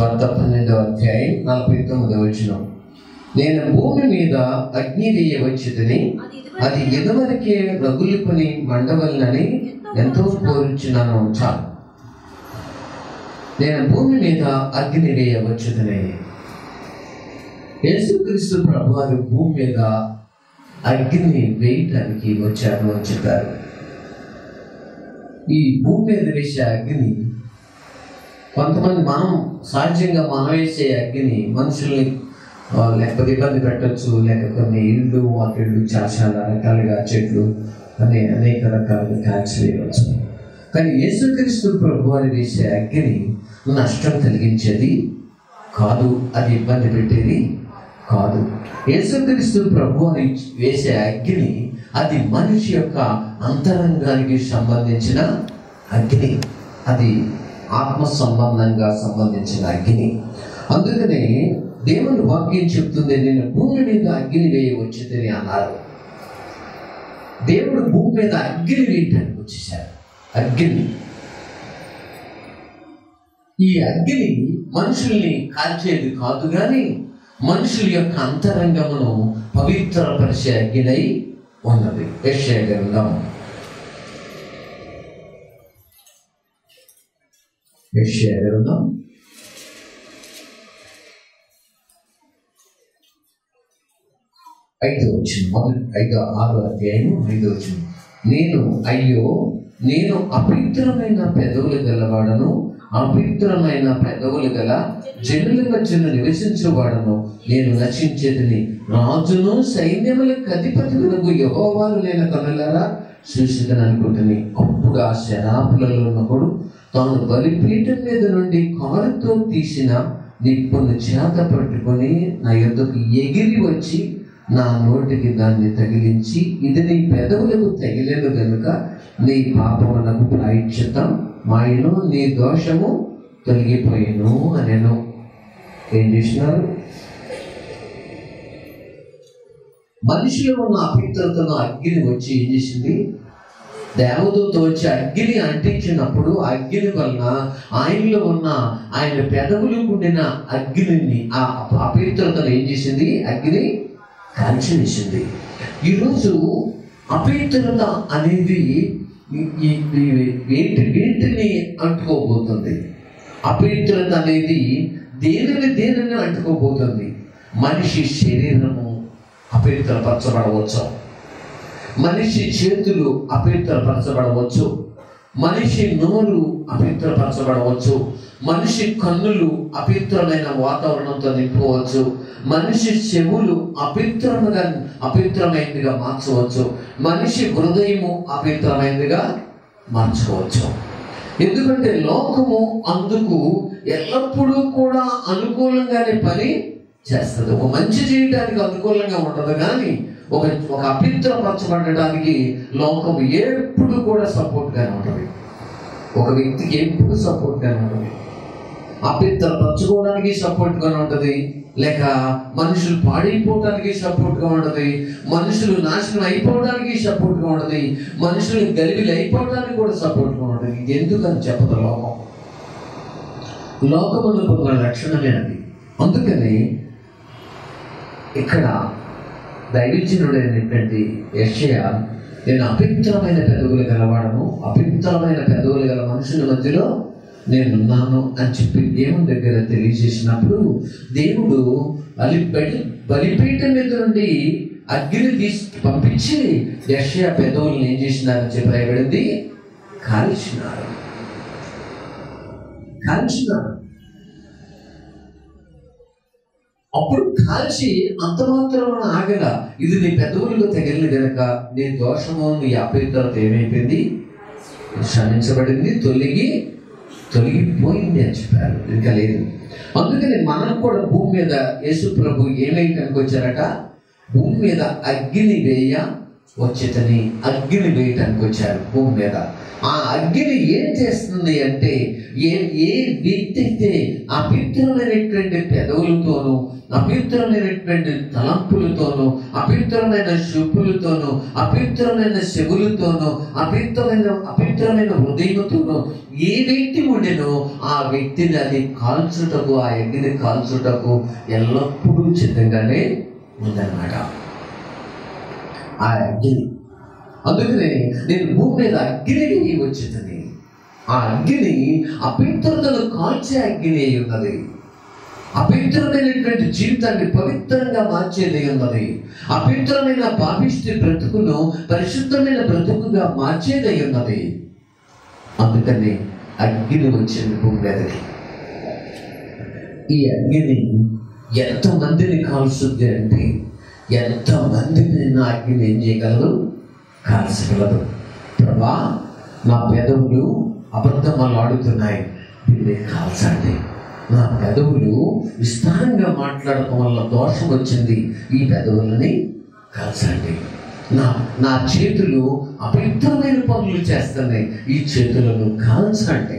వార్త పన్నెండవ అధ్యాయం నలభై తొమ్మిదవ వచనం నేను భూమి మీద అగ్ని వేయవచ్చుదని అది ఇదివరకే రగులుకొని మండవల్లని ఎంతో కోరుచున్నాను చాలు నేను భూమి మీద అగ్ని వేయవచ్చుదని యేసుక్రీస్తు ప్రభు వారు భూమి మీద అగ్ని వేయటానికి వచ్చారు అని చెప్పారు ఈ భూమి మీద వేసే అగ్ని కొంతమంది మనం సహజంగా మనం వేసే అగ్ని మనుషుల్ని ఆ, లేకపోతే ఇబ్బంది పెట్టచ్చు లేక కొన్ని ఇళ్ళు వాకిళ్ళు చాలా చాలా రకాలుగా చెట్లు అనే అనేక రకాలుగా కాల్చివేయవచ్చు కానీ యేసుక్రీస్తు ప్రభు వారు వేసే అగ్ని నష్టం కలిగించేది కాదు అది ఇబ్బంది పెట్టేది కాదు యేసుక్రీస్తు ప్రభు అని వేసే అగ్ని అది మనిషి యొక్క అంతరంగానికి సంబంధించిన అగ్ని అది ఆత్మ సంబంధంగా సంబంధించిన అగ్ని అందుకనే దేవుని వాక్యం చెప్తుంది నేను భూమి మీద అగ్ని వేయవచ్చుదని అన్నారు దేవుడు భూమి మీద అగ్ని వేయటానికి వచ్చేసాడు అగ్ని ఈ అగ్ని మనుషుల్ని కాల్చేది కాదు కానీ మనుషుల యొక్క అంతరంగమును పవిత్రపరిచే అగ్నిై ఉన్నది యెషయా గ్రంథం యెషయా గ్రంథం ఐదో వచ్చిన మొదటి ఐదో ఆరో అధ్యాయం ఐదో వచ్చిన నేను అయ్యో నేను అపవిత్రమైన పెదవులు గలవాడను అపవిత్రమైన పెదవులు గల జనుల మధ్యన నివసించేవాడను నేను నశించేదని రాజును సైన్యములకు అధిపతులకు యహోవాలు నేను కనులారా చూసిదని అనుకుంటుని అప్పుడు ఆ శరాపులలో ఉన్నప్పుడు తాను బలిపీఠం మీద నుండి కాలుతో తీసిన నిప్పును చేత పట్టుకొని నా యొద్దకు ఎగిరి వచ్చి నా నోటికి దాన్ని తగిలించి ఇది నీ పెదవులకు తగిలేదు గనుక నీ పాపమునకు ప్రాయశ్చిత్తం మాయను నీ దోషము తొలగిపోయిను అనెను ఏం చేసినారు మనిషిలో ఉన్న అపవిత్రతను అగ్ని వచ్చి ఏం చేసింది దేవదూత వచ్చి అగ్ని అంటించినప్పుడు ఆ అగ్ని వలన ఆయనలో ఉన్న ఆయన పెదవులకు ఉండిన అగ్నిని ఆ అపవిత్రతను ఏం చేసింది అగ్ని కాల్చివేసింది ఈరోజు అపవిత్రత అనేది ఈ- ఈ- ఈ- వేటి వేటిని అంటుకోబోతుంది అపవిత్రత అనేది దేనిని దేనిని అంటుకోబోతుంది మనిషి శరీరము అపవిత్రపరచబడవచ్చు మనిషి చేతులు అపవిత్రపరచబడవచ్చు మనిషి నోరు అపవిత్రపరచబడవచ్చు మనిషి కన్నులు అపవిత్రమైన వాతావరణంతో నింపవచ్చు మనిషి చెవులు అపవిత్రముగా అపవిత్రమైనదిగా మార్చవచ్చు మనిషి హృదయము అపవిత్రమైనదిగా మార్చుకోవచ్చు ఎందుకంటే లోకము అందుకు ఎల్లప్పుడూ కూడా అనుకూలంగానే పని చేస్తుంది ఒక మంచి చేయడానికి అనుకూలంగా ఉండదు కానీ ఒక ఒక అపవిత్రపరచబడడానికి లోకం ఎప్పుడు కూడా సపోర్ట్గానే ఉంటుంది ఒక వ్యక్తికి ఎప్పుడు సపోర్ట్గానే ఉంటుంది అపవిత్రపరచుకోవడానికి సపోర్ట్గానే ఉంటుంది లేక మనుషులు పాడైపోవడానికి సపోర్ట్గా ఉంటుంది మనుషులు నాశనం అయిపోవడానికి సపోర్ట్గా ఉంటుంది మనుషులు గలిబిలి అయిపోవడానికి కూడా సపోర్ట్గా ఉంటుంది ఇది ఎందుకని చెప్పదు లోకం లోకములకు ఉన్న లక్షణమే అది అందుకని ఇక్కడ దైవజనుడైనటువంటి యక్షయ నేను అపవిత్రమైన పెదవులు గలవాడను అపవిత్రమైన పెదవులు గల మనుషుల మధ్యలో నేనున్నాను అని చెప్పి దేవుని దగ్గర తెలియజేసినప్పుడు దేవుడు అలి బలి బలిపీఠం మీద నుండి అగ్ని తీసి పంపించి యక్షయ పెదవులను ఏం చేసినారని చెప్పి రాయబడింది కాల్చినారు కాల్చినారు అప్పుడు కాల్చి అంత మాత్రం ఆగల ఇది నీ పెదవులకు తగిలిన గనక నీ దోషము నీ అపవిత్రత ఏమైపోయింది క్షమించబడింది తొలగి తొలగిపోయింది అని చెప్పారు ఇంకా లేదు అందుకని మనం కూడా భూమి మీద యేసు ప్రభు ఏమైటానికి వచ్చారట భూమి మీద అగ్ని వేయ వచ్చేతని అగ్ని వేయటానికి వచ్చారు భూమి మీద ఆ అగ్ని ఏం చేస్తుంది అంటే ఏ ఏ వ్యక్తి అయితే అపవిత్రమైనటువంటి పెదవులతోనూ అపవిత్రమైనటువంటి తలంపులతోనూ అపవిత్రమైన చూపులతోనూ అపవిత్రమైన చెవులతోనూ అపవిత్రమైన అపవిత్రమైన హృదయంతోనూ ఏ వ్యక్తి ఉండెనో ఆ వ్యక్తిని అది కాల్చుటకు ఆ అగ్ని కాల్చుటకు ఎల్లప్పుడూ సిద్ధంగానే ఉందన్నమాట ఆ అగ్ని అందుకనే నేను భూమి మీద అగ్ని వచ్చిందని ఆ అగ్ని అపవిత్రతను కాల్చే అగ్ని అయి ఉన్నది అపవిత్రమైనటువంటి జీవితాన్ని పవిత్రంగా మార్చేది ఉన్నది అపవిత్రమైన పాపిష్టి బ్రతుకును పరిశుద్ధమైన బ్రతుకుగా మార్చేది ఉన్నది అందుకని అగ్ని వచ్చింది భూమి మీదకి ఈ అగ్ని ఎంతమందిని కాల్చుద్ది అంటే ఎంతమందిని నా అగ్ని ఏం చేయగలదు కాల్చగలదు ప్రభా నా పెదవులు అబద్ధమాలు ఆడుతున్నాయి దీన్ని కాల్చండి నా పెదవులు విస్తారంగా మాట్లాడటం వల్ల దోషం వచ్చింది ఈ పెదవులని కాల్చండి నా నా చేతులు అపవిత్రమైన పనులు చేస్తున్నాయి ఈ చేతులను కాల్చండి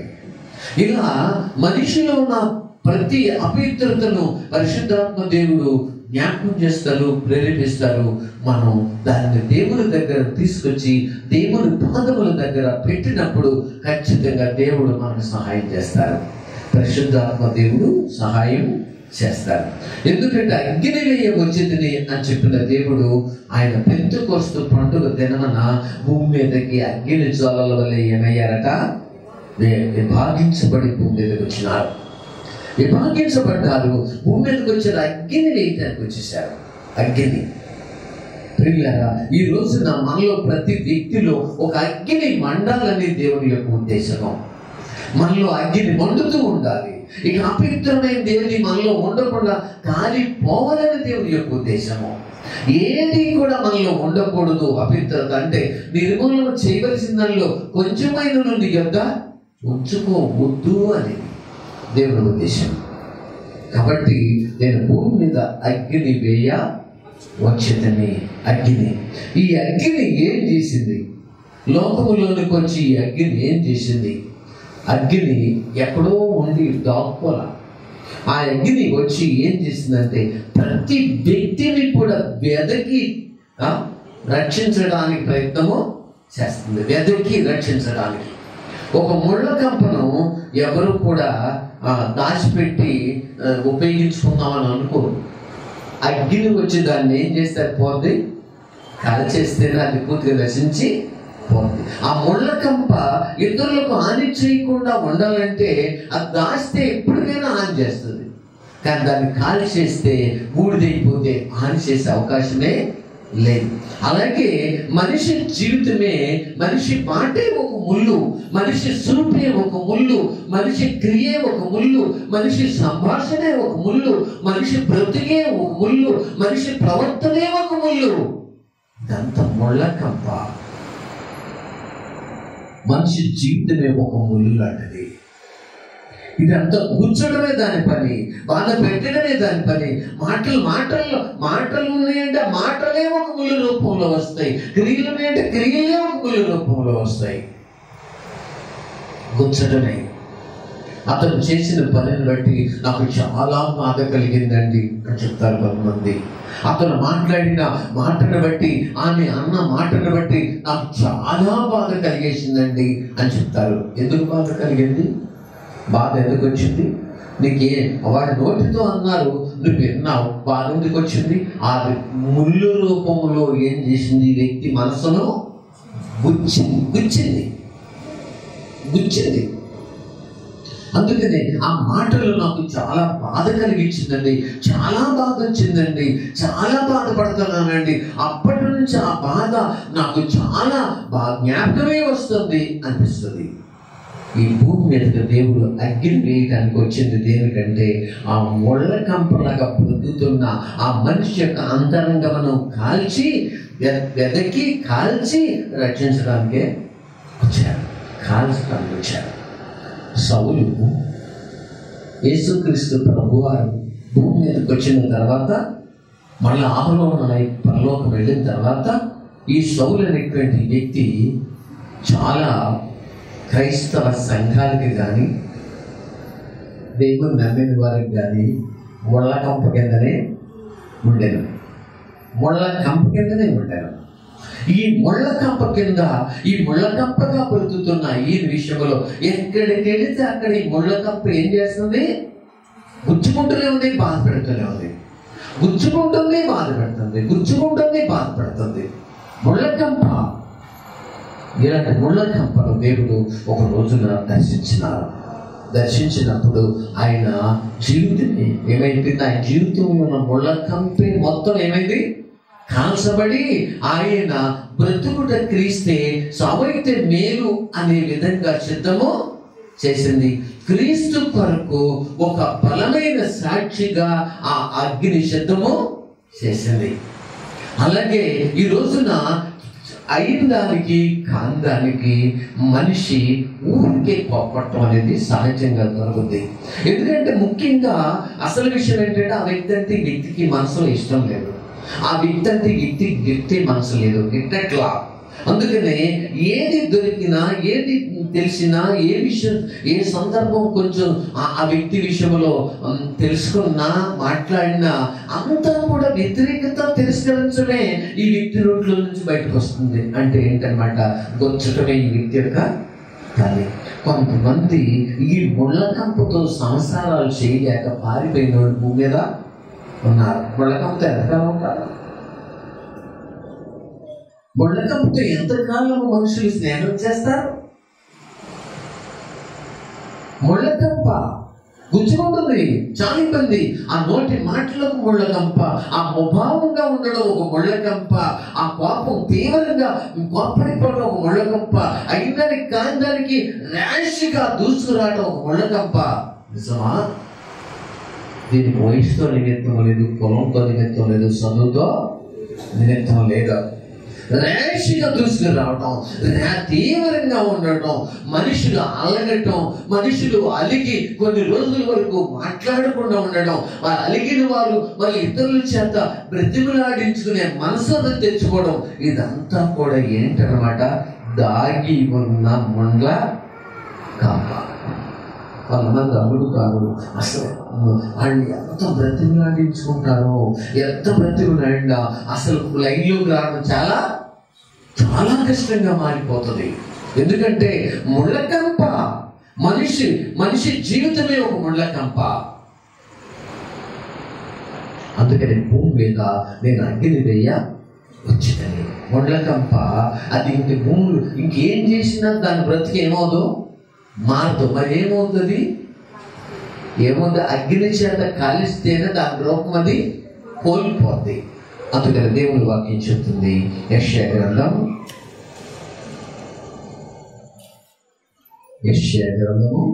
ఇలా మనిషిలో ఉన్న ప్రతి అపవిత్రతను పరిశుద్ధాత్మ దేవుడు జ్ఞాపకం చేస్తారు ప్రేరేపిస్తారు మనం దాన్ని దేవుని దగ్గర తీసుకొచ్చి దేవుని పాదముల దగ్గర పెట్టినప్పుడు ఖచ్చితంగా దేవుడు మనకు సహాయం చేస్తారు పరిశుద్ధాత్మ దేవుడు సహాయం చేస్తారు ఎందుకంటే అగ్నివేయ వచ్చిందని అని చెప్పిన దేవుడు ఆయన పెంతుకొస్తూ పండుగ దినమన భూమి మీదకి అగ్ని జ్వాలల వల్ల ఏమయ్యారట వి- విభాగించబడి భూమి మీదకి వచ్చినారు విభాగించబడ్డారు భూమి మీదకి వచ్చిన అగ్ని వేయటానికి వచ్చేసారు అగ్ని ప్రియులారా ఈ రోజున మనలో ప్రతి వ్యక్తిలో ఒక అగ్ని మండాలని దేవుని యొక్క ఉద్దేశం మనలో అగ్ని మండుతూ ఉండాలి ఇక అపవిత్రమైన దేవుని మనలో ఉండకుండా కాలిపోవాలని దేవుని యొక్క ఉద్దేశము ఏది కూడా మనలో ఉండకూడదు అపవిత్రత అంటే నిర్మూలన చేయవలసిన దానిలో కొంచెమైన నుండి యొద్ద ఉంచుకోవద్దు అని దేవుని ఉద్దేశం కాబట్టి నేను భూమి మీద అగ్ని వేయ వచ్చేదని అగ్ని ఈ అగ్ని ఏం చేసింది లోకములోనికి వచ్చి ఈ అగ్ని ఏం చేసింది అగ్ని ఎక్కడో ఉండి దాక్కోల ఆ అగ్ని వచ్చి ఏం చేసిందంటే ప్రతి వ్యక్తిని కూడా వెదకి ఆ, రక్షించడానికి ప్రయత్నము చేస్తుంది వెదకి రక్షించడానికి ఒక ముళ్ళ కంపను ఎవరు కూడా ఆ, దాచిపెట్టి ఆ, ఉపయోగించుకుందామని అనుకోరు అగ్ని వచ్చి దాన్ని ఏం చేస్తారు పోద్ది కాల్చేస్తేనే అది పూర్తిగా నశించి పోద్ది ఆ ముళ్ళ కంప ఇతరులకు హాని చేయకుండా ఉండాలంటే అది దాస్తే ఎప్పటికైనా హాని చేస్తుంది కానీ దాన్ని కాల్ చేస్తే బూడిదైపోతే హాని చేసే అవకాశమే లేదు అలాగే మనిషి జీవితమే మనిషి మాటే ఒక ముళ్ళు మనిషి సురుపే ఒక ముళ్ళు మనిషి క్రియే ఒక ముళ్ళు మనిషి సంభాషణే ఒక ముళ్ళు మనిషి బ్రతికే ఒక ముళ్ళు మనిషి ప్రవర్తనే ఒక ముళ్ళు ఇదంతా ముళ్ళ కంప మనిషి జీవితమే ఒక ముళ్ళు లాంటిది ఇదంతా కూర్చోడమే దాని పని బాధ పెట్టడమే దాని పని మాటలు మాటల్లో మాటలు ఉన్నాయంటే ఆ మాటలే ఒక ముళ్ళు రూపంలో వస్తాయి క్రియలు ఉన్నాయంటే క్రియలే ఒక ముళ్ళు రూపంలో వస్తాయి గుచ్చడమే అతను చేసిన పనిని బట్టి నాకు చాలా బాధ కలిగిందండి అని చెప్తారు కొంతమంది అతను మాట్లాడిన మాటను బట్టి ఆమె అన్న మాటను బట్టి నాకు చాలా బాధ కలిగేసిందండి అని చెప్తారు ఎందుకు బాధ కలిగింది బాధ ఎందుకు వచ్చింది నీకే వాడి నోటితో అన్నారు నువ్వు విన్నావు బాధ ఎందుకు వచ్చింది ఆ ముళ్ళు రూపంలో ఏం చేసింది ఈ వ్యక్తి మనసును గుచ్చింది గుచ్చింది గుచ్చింది అందుకనే ఆ మాటలు నాకు చాలా బాధ కలిగించిందండి చాలా బాధ వచ్చిందండి చాలా బాధపడుతున్నానండి అప్పటి నుంచి ఆ బాధ నాకు చాలా బా జ్ఞాపకమే వస్తుంది అనిపిస్తుంది ఈ భూమి మీదకి దేవుడు అగ్ని వేయటానికి వచ్చింది దేనికంటే ఆ ముళ్ళ కంపలాగా బ్రతుకుతున్న ఆ మనిషి యొక్క అంతరంగమును కాల్చి వె- వెదకి కాల్చి రక్షించడానికే వచ్చారు కాల్చడానికి వచ్చారు సౌలు యేసుక్రీస్తు ప్రభువారు భూమి మీదకి వచ్చిన తర్వాత మళ్ళీ ఆపలోనై పరలోకం వెళ్ళిన తర్వాత ఈ సౌలు అనేటువంటి వ్యక్తి చాలా క్రైస్తవ సంఘాలకి కానీ దేవుని నమ్మిన వారికి కానీ ముళ్ళ కంప కిందనే ఉండేది ముళ్ళ కంప కిందనే ఉండేది ఈ ముళ్ళ కంప కింద ఈ ముళ్ళ కంపగా బ్రతుకుతున్న ఈ విషయంలో ఎక్కడికి వెళితే అక్కడ ఈ ముళ్ళ కంప ఏం చేస్తుంది గుచ్చుకుంటూనే ఉంది బాధ పెడుతూనే ఉంది గుచ్చుకుంటుంది బాధ పెడుతుంది గుచ్చుకుంటుంది బాధ పెడుతుంది ముళ్ళకంప ఇలాంటి ముళ్ళకంపను దేవుడు ఒక రోజున దర్శించినారు దర్శించినప్పుడు ఆయన జీవితమే ఏమైంది ఆయన జీవితంలో ఉన్న ముళ్ళకంపే మొత్తం ఏమైంది కాల్చబడి ఆయన బ్రతుకుట క్రీస్తే సావైతే మేలు అనే విధంగా సిద్ధము చేసింది క్రీస్తు కొరకు ఒక బలమైన సాక్షిగా ఆ అగ్ని సిద్ధము చేసింది అలాగే ఈ రోజున అయిన దానికి కాని దానికి మనిషి ఊరికే కోపడటం అనేది సహజంగా దొరుకుతుంది ఎందుకంటే ముఖ్యంగా అసలు విషయం ఏంటంటే ఆ వ్యక్తి అంటే ఈ వ్యక్తికి మనసులో ఇష్టం లేదు ఆ వ్యక్తి అంటే ఈ వ్యక్తి వ్యక్తి మనసు లేదు గిట్టట్లా అందుకనే ఏది దొరికినా ఏది తెలిసినా ఏ విషయం ఏ సందర్భం కొంచెం ఆ ఆ వ్యక్తి విషయంలో ఉమ్, తెలుసుకున్నా మాట్లాడినా అంతా కూడా వ్యతిరేకత తిరస్కరించడమే ఈ వ్యక్తి రోడ్ల నుంచి బయటకు వస్తుంది అంటే ఏంటన్నమాట గొచ్చటమే ఈ వ్యక్తి యొక్క కానీ కొంతమంది ఈ ముళ్ళకంపతో సంసారాలు చేయలేక పారిపోయిన వాళ్ళు భూమి మీద ఉన్నారు ముళ్ళకంపతో ఎంతకాలం ఉంటారు ముళ్ళకంపతో ఎంతకాలం మనుషులు స్నేహం చేస్తారు ముళ్ళకంప గుచ్చుకుంటుంది చాలా ఇబ్బంది ఆ నోటి మాటలకు ముళ్ళకంప ఆ ముభావంగా ఉండడం ఒక ముళ్ళకంప ఆ కోపం తీవ్రంగా కోపడిపోవడం ఒక ముళ్ళకంప అయినదానికి కాని దానికి ర్యాష్గా దూసుకురావడం ఒక ముళ్ళకంప నిజమా దీనికి వయసుతో నిమిత్తం లేదు పొలంతో నిమిత్తం లేదు చదువుతో నిమిత్తం లేదు ర్యాష్గా దూసుకు రావటం రా- తీవ్రంగా ఉండటం మనుషులు అలగటం మనుషులు అలిగి కొన్ని రోజుల వరకు మాట్లాడకుండా ఉండడం వారు అలిగిన వారు వాళ్ళ ఇతరుల చేత బ్రతిమలాడించుకునే మనసును తెచ్చుకోవడం ఇదంతా కూడా ఏంటన్నమాట దాగి ఉన్న ముండ్ల కాప కొంతమంది అడుగుతారు అసలు వాళ్ళు ఎంత బ్రతిమలాడించుకుంటారో ఎంత బ్రతిమలాడినా అసలు లైన్లోకి రావడం చాలా చాలా కష్టంగా మారిపోతుంది ఎందుకంటే ముళ్ళకంప మనిషి మనిషి జీవితమే ఒక ముళ్ళకంప అందుకని భూమి మీద నేను అగ్ని వేయ వచ్చిందని ముళ్ళకంప అది ఇంక భూములు ఇంకేం చేసినా దాని బ్రతికి ఏమవుదు మారదు మరి ఏమవుతుంది ఏముంది అగ్ని చేత కాలిస్తేనే దాని రూపం అది కోల్పోద్ది అందుకని దేవుని వాక్యం చెప్తుంది యశ్యా గ్రంథం యశ్యా గ్రంథము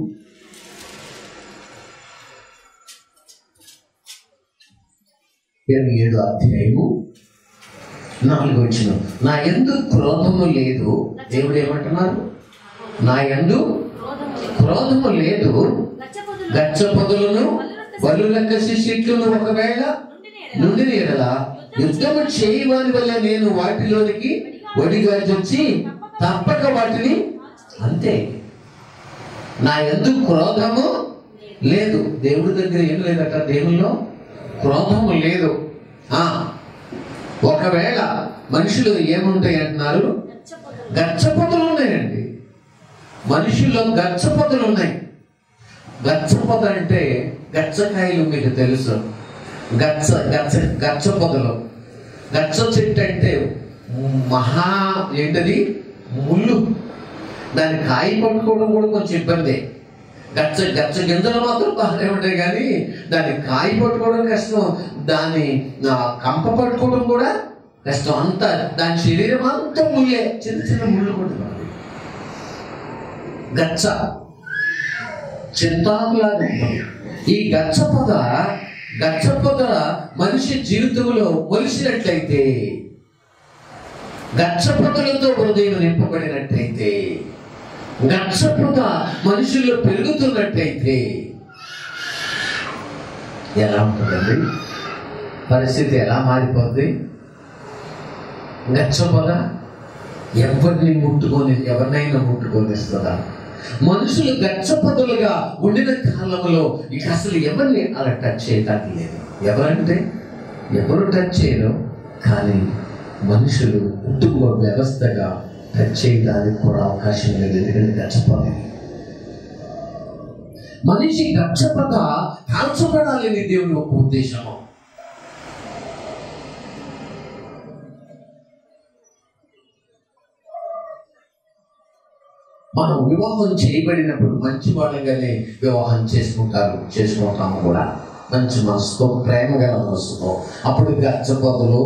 ఇరవై ఏడు అధ్యాయము నాలుగు వచ్చిన నా ఎందు క్రోధము లేదు దేవుడు ఏమంటున్నారు నా ఎందు క్రోధము లేదు గచ్చ పొదలను బలులక్క శిష్యులను ఒకవేళ నుండి నీడల యుద్ధము చేయవాని వల్ల నేను వాటిలోనికి ఒడిగా వచ్చి తప్పక వాటిని అంతే నా ఎందుకు క్రోధము లేదు దేవుడి దగ్గర ఏం లేదట దేవుల్లో క్రోధము లేదు ఆ ఒకవేళ మనుషులు ఏముంటాయి అంటున్నారు గచ్చపొదలు ఉన్నాయండి మనుషుల్లో గచ్చపొదలు ఉన్నాయి గచ్చపొద అంటే గచ్చకాయలు మీకు తెలుసు గచ్చ గచ్చ గచ్చ పొదలు గచ్చ చెట్టు అంటే మహా ఏంటది ముళ్ళు దాని కాయ పట్టుకోవడం కూడా కొంచెం ఇబ్బంది గచ్చ గచ్చ గింజలు మాత్రం బాగానే ఉంటాయి కానీ దాన్ని కాయ పట్టుకోవడం కష్టం దాని ఆ, కంప పట్టుకోవడం కూడా కష్టం అంత దాని శరీరం అంతా ముళ్ళే చిన్న చిన్న ముళ్ళు కూడా ఉన్నాయి. గచ్చ చింతాకులాగా ఉంటుంది. ఈ గచ్చ పొద గచ్చ పొద మనిషి జీవితంలో మొలిసినట్లయితే గచ్చ పొదలతో హృదయం నింపబడినట్లయితే గచ్చ పొద మనుషుల్లో పెరుగుతున్నట్లయితే ఎలా ఉంటుందండి పరిస్థితి ఎలా మారిపోద్ది గచ్చపద ఎవరిని ముట్టుకొని ఎవరినైనా ముట్టుకొనిస్తుందా మనుషులు గచ్చపదులుగా ఉండిన కాలంలో ఇక అసలు ఎవరిని అలా టచ్ చేయటానికి లేదు ఎవరంటే ఎవరు టచ్ చేయరు కానీ మనుషులు కుటుంబ వ్యవస్థగా టచ్ చేయడానికి కూడా అవకాశం లేదు ఎందుకంటే గచ్చపది మనిషి గచ్చపద కాల్చబడాలని దేవుని ఒక ఉద్దేశము మనం వివాహం చేయబడినప్పుడు మంచి వాళ్ళగానే వివాహం చేసుకుంటారు చేసుకుంటాము కూడా మంచి మనసుతో ప్రేమ గల మనసుతో అప్పుడు గచ్చపొదలు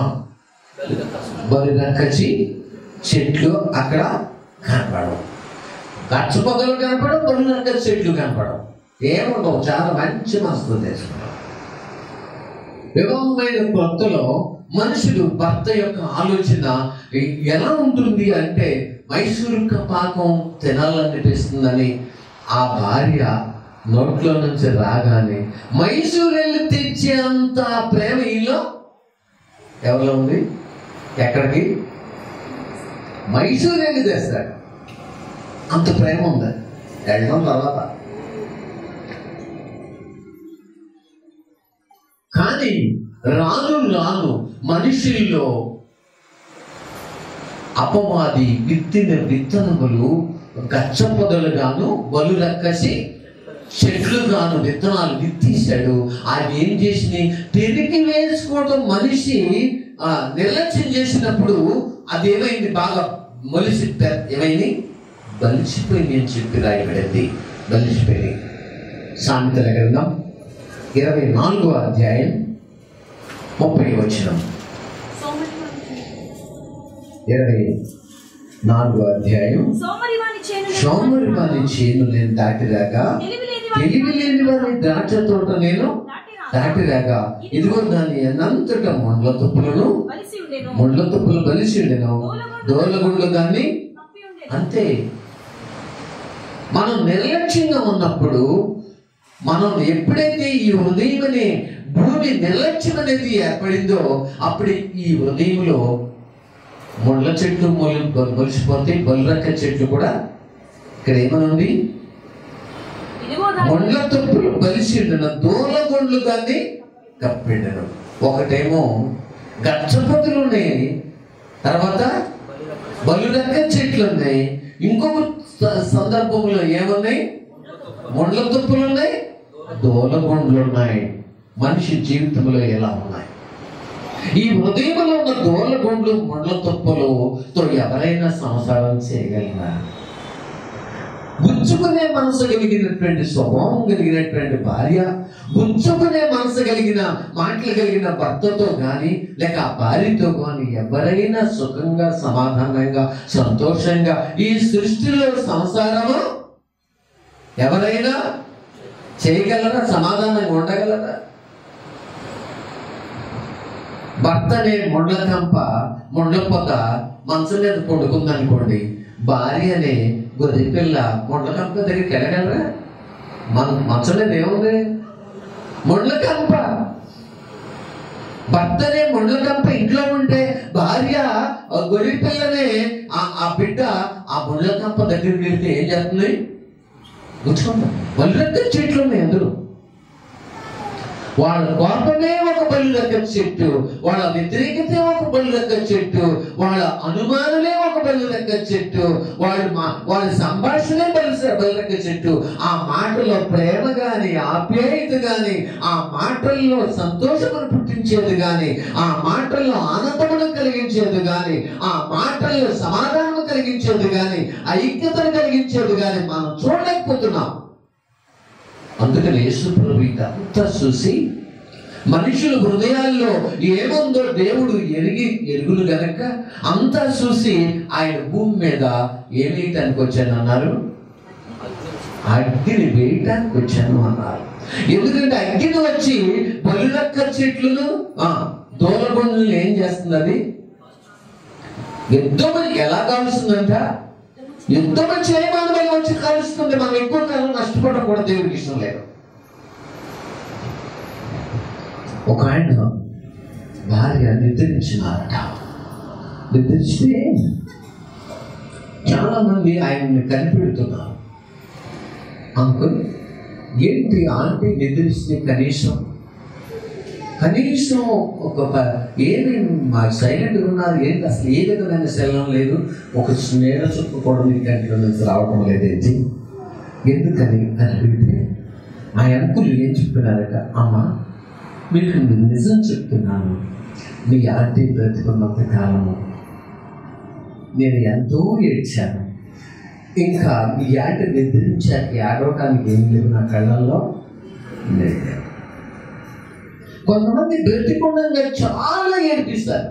బలి రక్కచి చెట్లు అక్కడ కనపడవు గచ్చపొదలు కనపడవు బలి రక్కచి చెట్లు కనపడవు ఏముండవు చాలా మంచి మనసుతో చేసుకుంటాం వివాహమైన కొత్తలో మనుషులు భర్త యొక్క ఆలోచన ఎలా ఉంటుంది అంటే మైసూరు పాకం తినాలనిపిస్తుందని ఆ భార్య నోట్లో నుంచి రాగానే మైసూరు వెళ్ళి తెచ్చే అంత ప్రేమ ఈలో ఎవరిలో ఉంది ఎక్కడికి మైసూరు వెళ్ళి తెస్తాడు అంత ప్రేమ ఉంది వెళ్ళడం తర్వాత కానీ రాను రాను మనుషుల్లో అపవాది విత్తిన విత్తనములు గచ్చపొదలుగాను బలు రక్కసి చెట్లుగాను విత్తనాలు విత్తేశాడు అవి ఏం చేసినాయి తిరిగి వేసుకోవడం మనిషి ఆ, నిర్లక్ష్యం చేసినప్పుడు అది ఏమైంది బాగా మొలిసి పె- ఏమైంది బలిసిపోయింది అని చెప్పి రాయబడింది బలిసిపోయింది సామెతల గ్రంథం ఇరవై నాలుగో అధ్యాయం ముప్పై వచనం ఇరవై నాలుగో అధ్యాయం సోమరివాని చేను సోమరి వారి చేను నేను దాటిరాగా తెలివి లేని వారి ద్రాక్ష తోట నేను దాటిరాగా ఇదిగో దాని అనంతట ముండ్ల తుప్పులను బలిసి ఉండెను ముండ్ల తుప్పులు బలిసి ఉండెను దోలగుండ్లు దాన్ని తప్పి ఉండెను అంతే మనం నిర్లక్ష్యంగా ఉన్నప్పుడు మనం ఎప్పుడైతే ఈ హృదయం అనే భూమి నిర్లక్ష్యం అనేది ఏర్పడిందో అప్పుడు ఈ హృదయంలో ముళ్ళ చెట్లు మొలు మొలిసిపోతే బొల్లరక్క చెట్లు కూడా ఇక్కడ ఏమనుంది ఇదిగో దాని మొండ్ల తుప్పులు బలిసిండిన దూలగొండ్లు దాన్ని కప్పిండను ఒకటేమో గచ్చపతులు ఉన్నాయి తర్వాత బలురక్క చెట్లు ఉన్నాయి ఇంకొక స- సందర్భంలో ఏమున్నాయి మొండ్ల తుప్పులు ఉన్నాయి దూలగొండ్లు ఉన్నాయి మనిషి జీవితంలో ఎలా ఉన్నాయి ఈ హృదయంలో ఉన్న దూలగొండ్లు మొండ్ల తుప్పలుతో ఎవరైనా సంసారం చేయగలరా గుంజుకునే మనసు కలిగినటువంటి స్వభావం కలిగినటువంటి భార్య గుంజుకునే మనసు కలిగిన మాటలు కలిగిన భర్తతో కానీ లేక ఆ భార్యతో కానీ ఎవరైనా సుఖంగా సమాధానంగా సంతోషంగా ఈ సృష్టిలో సంసారము ఎవరైనా చేయగలరా సమాధానంగా ఉండగలరా భర్తనే ముండ్లకంప ముండ్లపొద మంచం మీద పడుకుందనుకోండి భార్యనే గొర్రె పిల్ల ముండ్లకంప దగ్గరికి వెళ్ళగలరా మన మంచం మీద ఏముంది ముండ్లకంప భర్తనే ముండ్లకంప ఇంట్లో ఉంటే భార్య ఆ గొర్రె పిల్లనే ఆ- ఆ బిడ్డ ఆ ముండ్లకంప దగ్గరికి వెళ్తే ఏం చేస్తుంది కూర్చుంటాం మళ్ళీ చెట్లు ఉన్నాయి అందరూ వాళ్ళ కోపమే ఒక బలి దగ్గర చెట్టు వాళ్ళ వ్యతిరేకతే ఒక బలి దగ్గర చెట్టు వాళ్ళ అనుమానమే ఒక బలి దగ్గర చెట్టు వాళ్ళ మా వాళ్ళ సంభాషణే బలి బలి దగ్గర చెట్టు ఆ మాటలో ప్రేమ గాని ఆప్యాయత గాని ఆ మాటల్లో సంతోషమును పుట్టించేది గాని ఆ మాటల్లో ఆనందమును కలిగించేది గాని ఆ మాటల్లో సమాధానం కలిగించేది గాని ఐక్యతను కలిగించేది గాని మనం చూడలేకపోతున్నాం అందుకని యేసు ప్రభు ఇదంతా చూసి మనుషుల హృదయాల్లో ఏముందో దేవుడు ఎరిగి ఎరుగులు గనక అంతా చూసి ఆయన భూమి మీద ఏం వేయటానికి వచ్చాను అన్నారు అగ్గిని వేయటానికి వచ్చాను అన్నారు ఎందుకంటే అగ్గిని వచ్చి బలులక్క చెట్లను ఆ దూలగొండలను ఏం చేస్తుంది అది యుద్ధం ఎలా కాలుస్తుందంట యుద్ధం చేయమని మేము వచ్చి కలుస్తుంది మనం ఎక్కువ కాలం నష్టపోవడం కూడా దేవుడికి ఇష్టం లేదు ఒక ఆయన భార్య నిద్రించినారట నిద్రిస్తే చాలా మంది ఆయన్ని కనిపెడుతున్నారు అంకుల్ ఏంటి ఆంటీ నిద్రిస్తే కనీసం కనీసం ఒక ప- ఏమి మా సైలెంట్గా ఉన్నారు ఏంటి అసలు ఏ విధమైన శల్యం లేదు ఒక నేల చుట్టూ కూడా మీ కంట్లో నుంచి రావడం లేదేంటి ఎందుకని అని అడిగితే ఆ అంకులు ఏం చెప్పినారట అమ్మ మీకు నిజం చెప్తున్నాను మీ ఆంటీ బ్రతికున్నంత కాలము నేను ఎంతో ఏడ్చాను ఇంకా మీ ఆంటీ నిద్రించాక ఏడవటానికి ఏం లేవు నా కళ్ళల్లో లేదు కొంతమంది బ్రతికుండంగా చాలా ఏడిపిస్తారు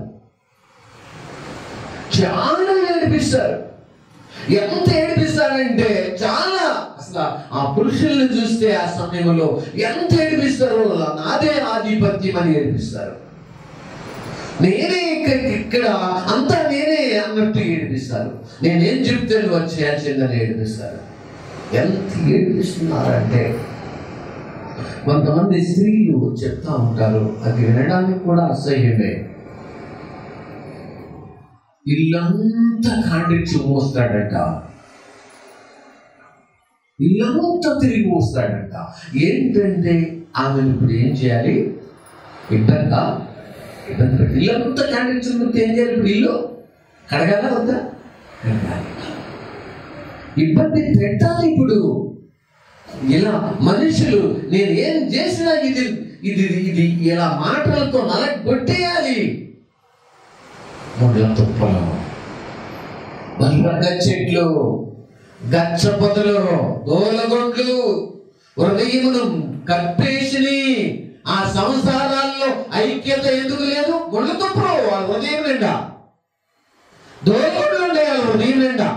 చాలా ఏడిపిస్తారు ఎంత ఏడిపిస్తారంటే చాలా అసలు ఆ పురుషుల్ని చూస్తే ఆ సమయంలో ఎంత ఏడిపిస్తారో నాదే ఆధిపత్యం అని ఏడిపిస్తారు నేనే ఇక్కడ ఇక్కడ అంతా నేనే అన్నట్టు ఏడిపిస్తారు నేనేం చెప్తే నువ్వు అది చేయాల్సిందని ఏడిపిస్తారు ఎంత ఏడిపిస్తున్నారంటే కొంతమంది స్త్రీలు చెప్తా ఉంటారు అది వినడానికి కూడా అసహ్యమే ఇల్లంతా కాండిచ్చి మోస్తాడట ఇల్లంతా తిరిగి మోస్తాడట ఏంటంటే ఆమెను ఇప్పుడు ఏం చేయాలి ఇబ్బందా ఇబ్బంది పెట్టి ఇల్లంతా కాండిచ్చి ముందు ఏం చేయాలి ఇప్పుడు ఇల్లు కడగాలా వద్దా కడగాలి ఇబ్బంది పెట్టాలి ఇప్పుడు ఇలా మనుషులు నేను ఏం చేసినా ఇది ఇది ఇది ఇలా మాటలతో నలగొట్టేయాలి ముళ్ళ తుప్పలు వల్లగ చెట్లు గచ్చ పొదలు దోలగొడ్లు హృదయమును కప్పేసిని ఆ సంసారాల్లో ఐక్యత ఎందుకు లేదు ముళ్ళ తుప్పలు వాళ్ళ హృదయం నిండా దోలగొడ్లు ఉండే వాళ్ళ హృదయం నిండా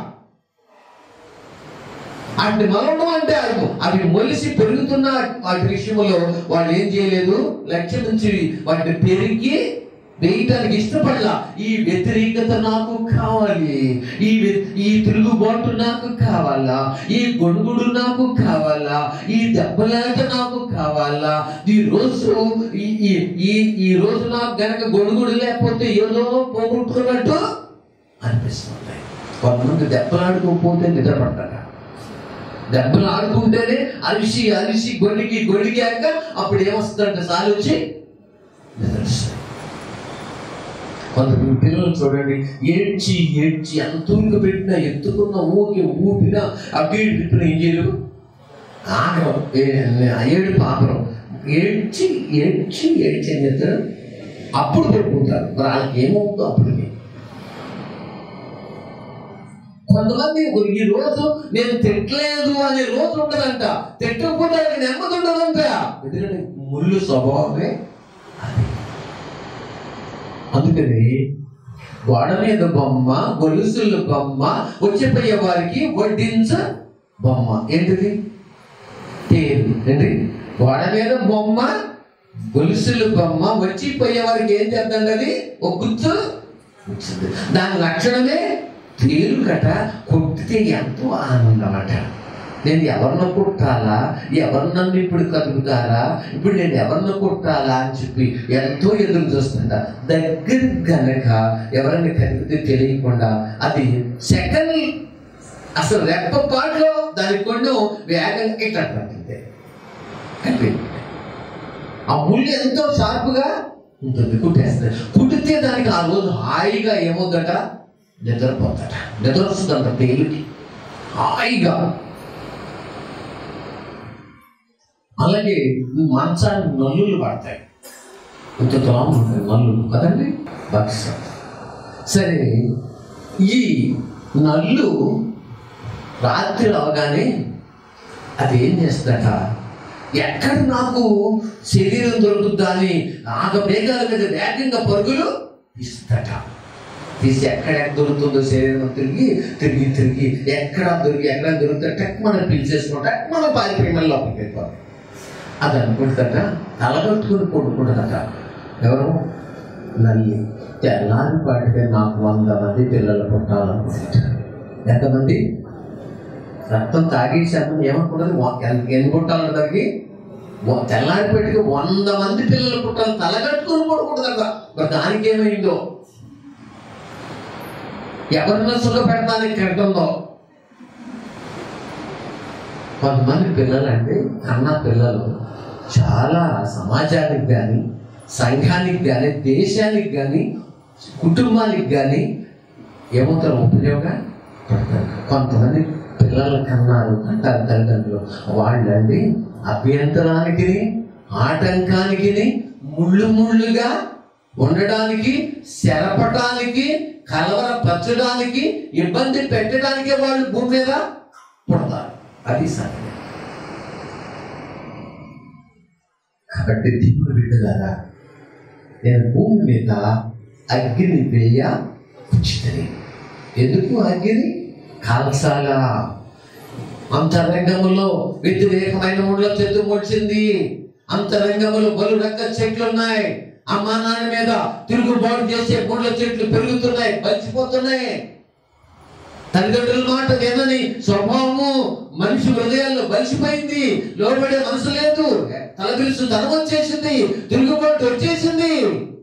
అటు మరణం అంటే అవి అవి మొలిసి పెరుగుతున్న వాటి విషయంలో వాళ్ళు ఏం చేయలేదు లక్ష్యం నుంచి వాటిని పెరిగి వేయటానికి ఇష్టపడలా ఈ వ్యతిరేకత నాకు కావాలి ఈ వ్య- ఈ తిరుగుబాటు నాకు కావాలా ఈ గొడుగుడు నాకు కావాలా ఈ దెబ్బలాట నాకు కావాలా ఈ రోజు ఈ ఈ- ఈ ఈ రోజు నాకు గనక గొడుగుడు లేకపోతే ఏదో పోగొట్టుకున్నట్టు అనిపిస్తుంది కొంతమంది దెబ్బలాడుకోకపోతే నిద్రపడతారు దెబ్బలు ఆడుకుంటేనే అరిసి అరిసి గొడికి గొడిగాక అప్పుడు ఏమొస్తుందంటే సారి వచ్చి నిద్రొస్తుంది. కొంతమంది పిల్లలు చూడండి ఏడ్చి ఏడ్చి ఎంత ఊరికి పెట్టినా ఎత్తుకున్న ఊరికి ఊపినా అటు ఇటు తిప్పిన ఏం చేయరు ఆగరం ఏ- ఏడు పాపరం ఏడ్చి ఏడ్చి ఏడ్చి ఏం చేస్తారు అప్పుడు పడుకుంటారు మరి వాళ్ళకి ఏమవుతుందో అప్పటికి కొంతమంది ఈ రోజు నేను తిట్టలేదు అనే రోజు ఉండదంట తిట్టకపోతే ఆయనకి నెమ్మది ఉండదంట ఎందుకంటే ముళ్ళు స్వభావమే అది. అందుకని గోడ మీద బొమ్మ గొలుసుల బొమ్మ వచ్చిపోయే వారికి వడ్డించ బొమ్మ ఏంటిది తేరు ఏంటి గోడ మీద బొమ్మ గొలుసుల బొమ్మ వచ్చిపోయే వారికి ఏం చేద్దాం అది ఒక గుర్తు వచ్చింది దాని లక్షణమే తేలు కట కొట్టితే ఎంతో ఆనందం అట నేను ఎవరిని కొట్టాలా ఎవరు నన్ను ఇప్పుడు కలుగుతారా ఇప్పుడు నేను ఎవరిని కొట్టాలా అని చెప్పి ఎంతో ఎదురు చూస్తుంటా దగ్గర గనక ఎవరైనా కలిగితే తెలియకుండా అది సెకండ్ అసలు రెప్ప పాటలో దాని కొంచెం వేగంగా ఇట్లా పట్టింది కనిపించింది ఆ ముళ్ళు ఎంతో షార్ప్గా ఉంటుంది కుట్టేస్తుంది కుట్టితే దానికి ఆ రోజు హాయిగా ఏమవుద్దట నిద్రపోతాట నిద్ర వస్తుందంట తేలికి హాయిగా అలాగే మంచానికి నల్లులు పడతాయి ఇంత తొలం ఉంటాయి నల్లులు కదండి బక్స సరే ఈ నల్లు రాత్రి అవగానే అది ఏం చేస్తుందట ఎక్కడ నాకు శరీరం దొరుకుతుందా అని ఆగ మేఘాల మీద వేగంగా పరుగులు తీస్తుందట తీసి ఎక్కడ ఎక్కడ దొరుకుతుందో శరీరం తిరిగి తిరిగి తిరిగి ఎక్కడ దొరికి ఎక్కడ దొరుకుతుందో టక్ మనం పిలిచేసుకుంటా టక్ మనం పారిపోయి మళ్ళీ లోపలికి వెళ్ళిపోతాం అది అనుకుంటుందట తలగట్టుకుని కొడుకుంటుందట ఎవరు నల్లి తెల్లారి పాటికే నాకు వంద మంది పిల్లలు పుట్టాలనుకుంటారు ఎంతమంది రక్తం తాగేసాము ఏమనుకున్నది వ- ఎన్- ఎన్ని పుట్టాలంట దానికి వ- తెల్లారి పెట్టుకు వంద మంది పిల్లలు పుట్టాలి తలగట్టుకుని పడుకుంటుందట మరి దానికి ఏమైందో ఎవరిని సుఖపెడతానికి కట్టుందో కొంతమంది పిల్లలండి అన్న పిల్లలు చాలా సమాజానికి కానీ సంఘానికి కానీ దేశానికి కానీ కుటుంబానికి కానీ ఏమవుతారు ఉపయోగం కొంతమంది పిల్లలు కన్నారు అంటారు తల్లిదండ్రులు వాళ్ళండి అభ్యంతరానికి ఆటంకానికి ముళ్ళు ముళ్ళుగా ఉండడానికి శరపటానికి కలవరపరచడానికి ఇబ్బంది పెట్టడానికే వాళ్ళు భూమి మీద పుడతారు అది సంగతి కాబట్టి దేవుడు బిడ్డలారా నేను భూమి మీద అగ్ని వేయ ఉచితని ఎందుకు అగ్ని కాల్చాలా అంతరంగములో వ్యతిరేకమైన ముళ్ళ చెట్టు మొలిచింది అంతరంగములో బలు రక్క చెట్లు ఉన్నాయి అమ్మా నాన్న మీద తిరుగుబాటు చేసే ముళ్ళ చెట్లు పెరుగుతున్నాయి బలిసిపోతున్నాయి తల్లిదండ్రుల మాట వినని స్వభావము మనిషి హృదయాల్లో బలిసిపోయింది లోబడే మనసు లేదు తలపిలుసు ధనం వచ్చేసింది తిరుగుబాటు వచ్చేసింది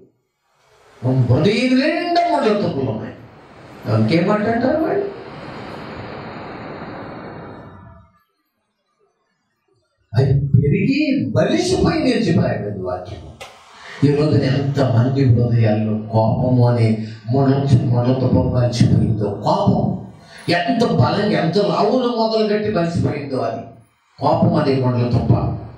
హృదయం నిండా ముళ్ళ తుప్పులు ఉన్నాయి ఇంకేమంటారు వాళ్ళు అది పెరిగి బలిసిపోయింది అని చెప్పారు వాక్యం ఈ రోజు ఎంత మంది హృదయాల్లో కోపము అనే మొనచు మొనతో బలిసిపోయిందో కోపం ఎంత బలం ఎంత లావును మొదలు కట్టి బలిసిపోయిందో అది కోపం అనే మొండల తప్ప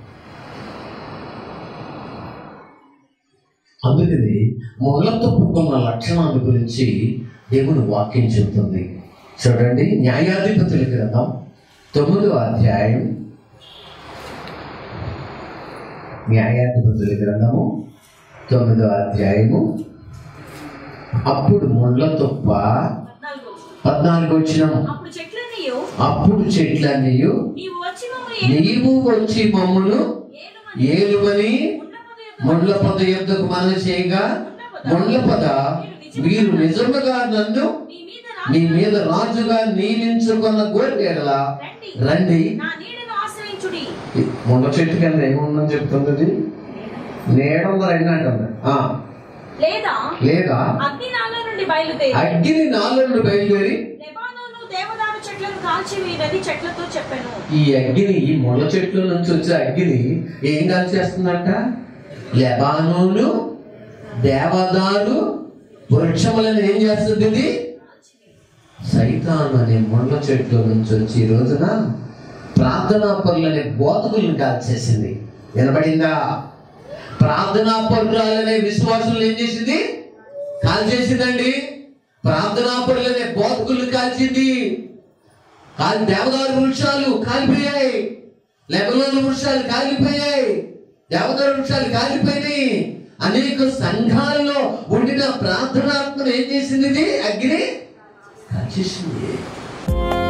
అందుకని మొండల తప్పుకున్న లక్షణాల గురించి దేవుని వాక్యం చెబుతుంది చూడండి న్యాయాధిపతుల గ్రంథం తొమ్మిదో అధ్యాయం న్యాయాధిపతుల గ్రంథము తొమ్మిదో అధ్యాయము అప్పుడు ముండ్ల తుప్ప పద్నాలుగు పద్నాలుగు వచ్చిన అప్పుడు చెట్లన్నయ్యో అప్పుడు చెట్లన్నీయు నీవు వచ్చి మమ్మల్ని నీవు వచ్చి మమ్మును ఏలుమని ఏలుమని ముండ్ల పొద యొక్క ముండ్ల పద యుద్ధకు మన చేయగా ముండ్ల పద మీరు నిజముగా నన్ను నీ మీద నీ రాజు మీద రాజుగా నియమించుకున్న గోరెడల రండి రండి నా నీడను ఆశ్రయించుడి ముండ చెట్టు కింద ఏముందని చెప్తుంది అది నీడ ఉందా రెండు అంటుంది ఆ, లేదా లేదా అగ్ని నాలో నుండి బయలుదేరి అగ్ని నాలుగు బయలుదేరి లెబానోను దేవదారు చెట్లను కాల్చివేయనని చెట్లతో చెప్పాను ఈ అగ్ని ఈ ముళ్ళ చెట్ల నుంచి వచ్చే అగ్ని ఏం కాల్చేస్తుందంట లెబానోను దేవదారు వృక్షములను ఏం చేస్తుంది ఇది సైతాన్ అనే ముళ్ళ చెట్ల నుంచి వచ్చి ఈ రోజున ప్రార్థనా పరులనే బోధకులను కాల్చేసింది వినబడిందా ప్రార్థనా పరులనే విశ్వాసులు ఏం చేసింది కాల్చేసిందండి ప్రార్థనా పరులనే బోధకులను కాల్చింది కాలి దేవదారు వృక్షాలు కాలిపోయాయి లెబలోని వృక్షాలు కాలిపోయాయి దేవదారు వృక్షాలు కాలిపోయినాయి అనేక సంఘాలలో ఉండిన ప్రార్థనాత్మను ఏం చేసింది ఇది అగ్ని కాల్చేసింది